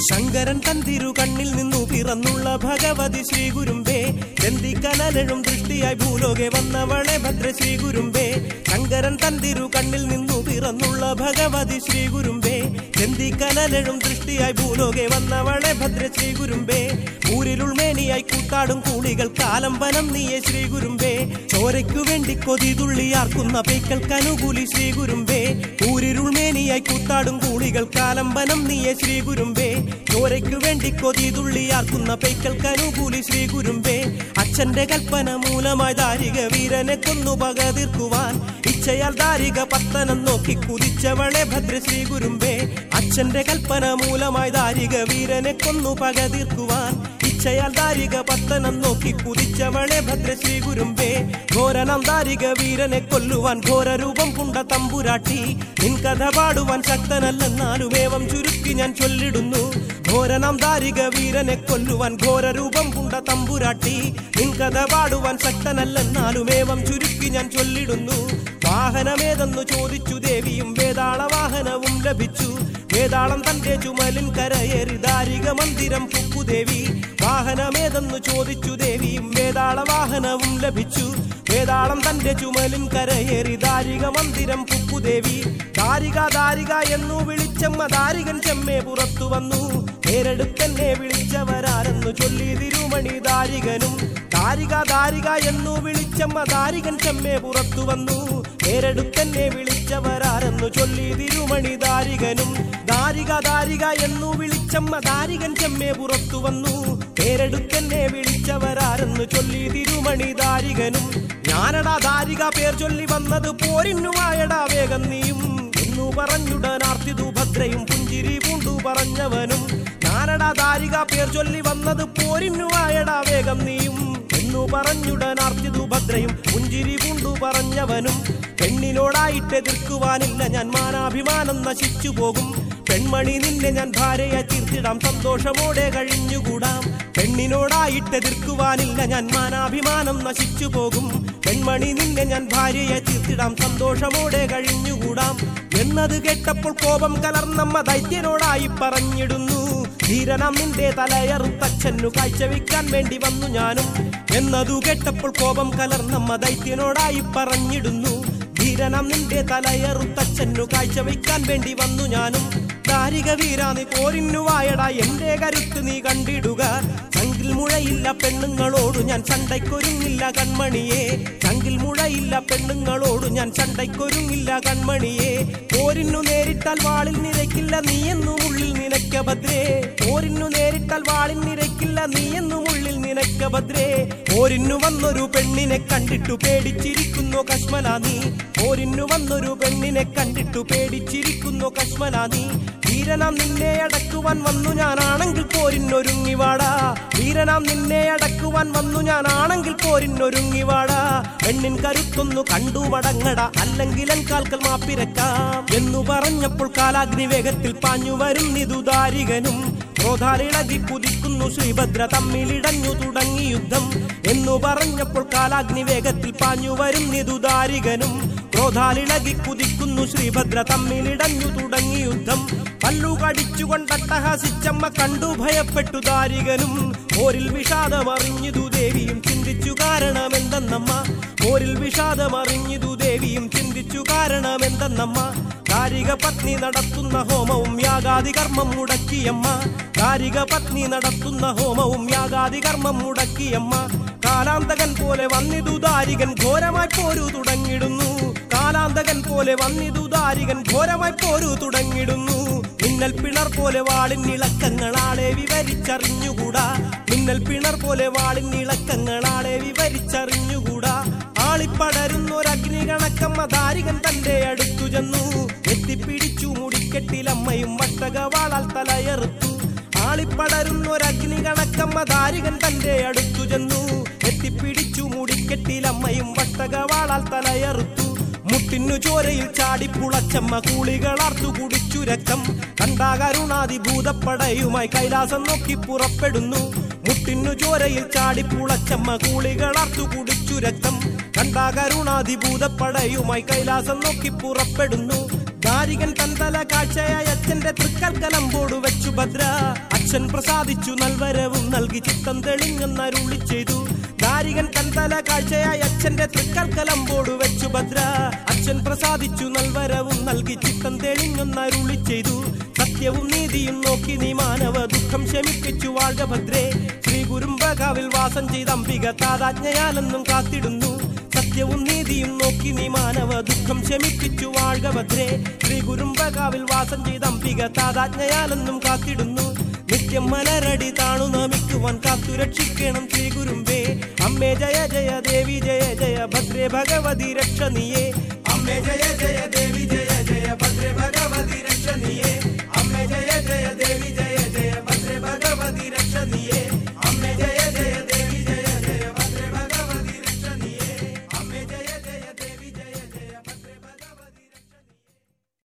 ശങ്കരൻ തന്തിരു കണ്ണിൽ നിന്നു പിറന്നുള്ള ഭഗവതി ശ്രീ ഗുരുമ്പേ ചന്തിക്കനലഴും ദൃഷ്ടിയായി ഭൂലോകെ വന്നവളെ ഭദ്ര ശ്രീ ഗുരുമ്പേ ശങ്കരൻ തന്തിരു കണ്ണിൽ നിന്നു പിറന്നുള്ള ഭഗവതി ശ്രീ ഗുരുമ്പേ ചന്തിക്കനലഴും ദൃഷ്ടിയായി ഭൂലോകെ വന്നവളെ ഭദ്ര ശ്രീ ഗുരുമ്പേ ഊരിലുൾമേനിയായി കൂട്ടാടും കൂളികൾ കാലംബനം നീയെ ശ്രീ ഗുരുമ്പേ ചോരയ്ക്കു വേണ്ടി കൊതി തുള്ളിയാർക്കുന്ന പേക്കൽക്കനുകൂലി ശ്രീ ഗുരുമ്പേ ഊരിരുൾമേനിയായി കൂത്താടും കൂളികൾ കാലംബനം നീയെ ശ്രീ ഗുരുമ്പേ ചോരയ്ക്കു വേണ്ടി കൊതി തുള്ളിയാർക്കുന്ന പേക്കൽക്കനുകൂലി ശ്രീ ഗുരുമ്പേ അച്ഛന്റെ കൽപ്പന മൂലമായി ദാരിക വീരനെ കൊന്നു പക തീർക്കുവാൻ ഇച്ഛയാൽ ദാരിക പത്തനം നോക്കി കുതിച്ചവളെ ഭദ്ര ശ്രീ ഗുരുമ്പേ അച്ഛന്റെ കൽപ്പന മൂലമായി ദാരിക വീരനെ കൊന്നു പക തീർക്കുവാൻ ഇച്ഛയാൽ ദാരിക പത്തനം നോക്കി കുതിച്ചവളെ ഭദ്രശ്രീ ഗുരുമ്പേ ഘോരനം ദാരിക വീരനെ കൊല്ലുവാൻ ഘോരരൂപം പുണ്ട തമ്പുരാട്ടി നിൻ കഥ പാടുവാൻ ശക്തനല്ലെന്നാലും ഏവം ചുരുക്കി ഞാൻ ചൊല്ലിടുന്നു ഘോരനം ദാരിക വീരനെ കൊല്ലുവാൻ ഘോരരൂപം പുണ്ട തമ്പുരാട്ടി നിൻ കഥ പാടുവാൻ ശക്തനല്ലെന്നാലും ഏവം ചുരുക്കി ഞാൻ ചൊല്ലിടുന്നു വാഹനമേതെന്നു ചോദിച്ചു ദേവിയും വേതാള വാഹനവും ലഭിച്ചു വേതാളം തന്റെ ചുമലിൻ കരയേറി ദാരിക മന്ദിരം പുക്കുദേവി വാഹനമേതെന്നു ചോദിച്ചു ദേവിയും വേതാള വാഹനവും ലഭിച്ചു വേതാളം തന്റെ ചുമലിൻ കരയേറി ദാരിക മന്ദിരം പുക്കുദേവി ദാരിക ദാരിക എന്നു വിളിച്ചമ്മ ദാരികൻ ചെമ്മേ പുറത്തു വന്നു പേരെടുത്തെന്നെ വിളിച്ചവരാരെന്നു ചൊല്ലി തിരുമണി ദാരികനും ദാരിക ദാരിക എന്നു വിളിച്ചമ്മ ദാരികൻ ചെമ്മേ പുറത്തു വന്നു പേരെടുത്തെന്നെ വിളിച്ചവരാരെന്നു ചൊല്ലി തിരുമണി ദാരികനും ദാരിക ദാരിക എന്നു വിളിച്ചമ്മ ദാരികൻ ചെമ്മേ പുറത്തു വന്നു പേരെടുത്തെന്നെ വിളിച്ചവരാരെന്നു ചൊല്ലി തിരുമണി ദാരികനും ഞാനടാ ദാരിക പേർ ചൊല്ലി വന്നത് പോരിന്നുമായടാ വേഗം നീയും എന്നു പറഞ്ഞുടനാർത്തിതു ഭദ്രയും പുഞ്ചിരി പൂണ്ടു പറഞ്ഞവനും ഞാനടാ ദാരിക പേർ ചൊല്ലി വന്നത് പോരിന്നുമായടാ വേഗം നീയും എന്നു പറഞ്ഞുടനാർത്തിതു ഭദ്രയും പുഞ്ചിരി പൂണ്ടു പറഞ്ഞവനും പെണ്ണിനോടായിട്ട് എതിർക്കുവാനില്ല ഞാൻ മാനാഭിമാനം നശിച്ചു പോകും പെൺമണി നിന്നെ ഞാൻ ഭാര്യയെ തീർത്തിടാം സന്തോഷമോടെ കഴിഞ്ഞുകൂടാം പെണ്ണിനോടായിട്ട് എതിർക്കുവാനില്ല ഞാൻ മാനാഭിമാനം നശിച്ചു പോകും പെൺമണി നിന്നെ ഞാൻ ഭാര്യയെ തീർത്തിടാം സന്തോഷമോടെ കഴിഞ്ഞുകൂടാം എന്നത് കേട്ടപ്പോൾ കോപം കലർന്നമ്മ ദൈത്യനോടായി പറഞ്ഞിടുന്നു ധീരനാം നിന്റെ തലയറുത്തച്ഛനു കാഴ്ചവെക്കാൻ വേണ്ടി വന്നു ഞാനും എന്നതു കേട്ടപ്പോൾ കോപം കലർന്നമ്മ ദൈത്യനോടായി പറഞ്ഞിടുന്നു ധീരനാം നിന്റെ തലയറുത്തച്ഛനു കാഴ്ചവെക്കാൻ വേണ്ടി വന്നു ഞാനും ദാരിക വീരാ നീ പോരിന്നു വായടാ എന്റെ കരുത്ത് നീ കണ്ടിടുക ചങ്കിൽ മുഴയില്ല പെണ്ണുങ്ങളോട് ഞാൻ ചണ്ടയ്ക്കൊരുങ്ങില്ല കൺമണിയെ ചങ്കിൽ മുഴയില്ല പെണ്ണുങ്ങളോട് ഞാൻ ചണ്ടയ്ക്കൊരുങ്ങില്ല കൺമണിയെ പോരിന്നു നേരിട്ടാൽ വാളിൽ നിരക്കില്ല നീ എന്നും ഉള്ളിൽ നിനക്ക ഭദ്രേ പോരിന്നു നേരിട്ടാൽ വാളിൽ നിരക്കില്ല നീ എന്നും ഉള്ളിൽ നിനക്ക ഭദ്രേ പോരിന്നു വന്നൊരു പെണ്ണിനെ കണ്ടിട്ടു പേടിച്ചിരിക്കുന്നു കശ്മല നീ പോരിന്നു വന്നൊരു പെണ്ണിനെ കണ്ടിട്ടു പേടിച്ചിരിക്കുന്നു കശ്മല നീ വീരനാം നിന്നെ അടക്കുവാൻ വന്നു ഞാനാണെങ്കിൽ പോരിന്നൊരുങ്ങി വാടാ വീരനാം നിന്നെ അടക്കുവാൻ വന്നു ഞാനാണെങ്കിൽ പോരിന്നൊരുങ്ങി വാടാ പെണ്ണിൻ കരുത്തൊന്നു കണ്ടു മടങ്ങട അല്ലെങ്കിൽ കാൽക്കൽ മാപ്പിരക്കാം എന്നു പറഞ്ഞപ്പോൾ കാലാഗ്നി വേഗത്തിൽ പാഞ്ഞു വരുന്നിതു ദാരികനും ക്രോധാലിളകി കുതിക്കുന്നു ശ്രീഭദ്ര തമ്മിലിടഞ്ഞു തുടങ്ങി യുദ്ധം എന്നു പറഞ്ഞപ്പോൾ കാലാഗ്നി വേഗത്തിൽ പാഞ്ഞു വരുന്നിതു ദാരികനും ക്രോധാലിളകി കുതിക്കുന്നു ശ്രീഭദ്ര തമ്മിലിടഞ്ഞു തുടങ്ങി യുദ്ധം പല്ലു കടിച്ചുകൊണ്ടട്ടഹസിച്ചമ്മ കണ്ടു ഭയപ്പെട്ടു ദാരികനും പോരിൽ വിഷാദമറിഞ്ഞിതു ദേവിയും ചിന്തിച്ചു കാരണമെന്തെന്നമ്മ പോരിൽ വിഷാദമറിഞ്ഞിതു ദേവിയും ചിന്തിച്ചു കാരണമെന്തെന്നമ്മ കാരിക പത്നി നടത്തുന്ന ഹോമവും യാഗാദി കർമ്മം മുടക്കിയമ്മ കാരിക പത്നി നടത്തുന്ന ഹോമവും യാഗാദി കർമ്മം മുടക്കിയമ്മ കാലാന്തകൻ പോലെ വന്നിതു ദാരികൻ ഘോരമായി പോരു തുടങ്ങിടുന്നു കാലാന്തകൻ പോലെ വന്നിതു ദാരികൻ ഘോരമായി പോരു തുടങ്ങിടുന്നു മിന്നൽ പിണർ പോലെ വാളിൻ ഇളക്കങ്ങളാളെ വിവരിച്ചറിഞ്ഞുകൂടാ മിന്നൽ പിണർ പോലെ വാളിൻ ഇളക്കങ്ങളാളെ വിവരിച്ചറിഞ്ഞുകൂടാ ആളിപ്പടരുന്നൊരഗ്നി കണക്കമ്മ ദാരികൻ തന്റെ അടുത്തു ചെന്നു എത്തിപ്പിടിച്ചു മുടിക്കെട്ടിലമ്മയും വട്ടകവാളാൽ തലയറുത്തു ആളിപ്പടരുന്നൊരഗ്നി കണക്കമ്മ ദാരികൻ തന്റെ അടുത്തു ചെന്നു എത്തിപ്പിടിച്ചു മുടിക്കെട്ടിലമ്മയും വട്ടകവാളാൽ തലയറുത്തു മുട്ടിനു ചോരയിൽ ചാടിപ്പുളച്ചമ്മ കൂളികളാർത്തു കുടിച്ചു രക്തം കണ്ടാ കരുണാതി ഭൂതപ്പടയുമായി കൈലാസം നോക്കി പുറപ്പെടുന്നു മുട്ടിനു ചോരയിൽ ചാടിപ്പുളച്ചമ്മ കൂളികളാർത്തു കുടിച്ചു രക്തം കണ്ടാ കരുണാതി ഭൂതപ്പടയുമായി കൈലാസം നോക്കി പുറപ്പെടുന്നു ദാരികൻ തന്തല കാഴ്ചയായ അച്ഛന്റെ തൃക്കൽക്കലമ്പോട് വെച്ചു ഭദ്ര അച്ഛൻ പ്രസാദിച്ചു നൽവരവും നൽകി ചിത്തം തെളിഞ്ഞെന്നരുളി ചെയ്തു ദാരികൻ കന്തല കാഴ്ചയായി അച്ഛന്റെ തൃക്കൽക്കലമ്പോട് വെച്ചു ഭദ്ര അച്ഛൻ പ്രസാദിച്ചു നൽവരവും നൽകി ചിത്തം തെളിഞ്ഞെന്നരുളി ചെയ്തു സത്യവും നീതിയും നോക്കി നീ മാനവ ദുഃഖം ശമിപ്പിച്ചു വാഴ്ക ഭദ്രേ ശ്രീ ഗുരുംബകാവിൽ വാസം ചെയ്ത അംബിക താതാജ്ഞയാലെന്നും കാത്തിടുന്നു സത്യവും നീതിയും നോക്കി നീ മാനവ ദുഃഖം ശമിപ്പിച്ചു വാഴ്ക ഭദ്രേ ശ്രീ ഗുരുംബകാവിൽ വാസം ചെയ്ത അംബിക താതാജ്ഞയാലെന്നും കാത്തിടുന്നു നിത്യം മലരടി താണു നമിക്കുവാൻ കാത്തു രക്ഷിക്കണം ശ്രീ ഗുരുമ്പേ അമ്മേ ജയ ജയ ദേവി ജയ ജയ ഭദ്രേ ഭഗവതി രക്ഷ നീയേ അമ്മേ ജയ ജയ ദേവി ജയ ജയ ഭദ്രേ ഭഗവതി രക്ഷ നീയേ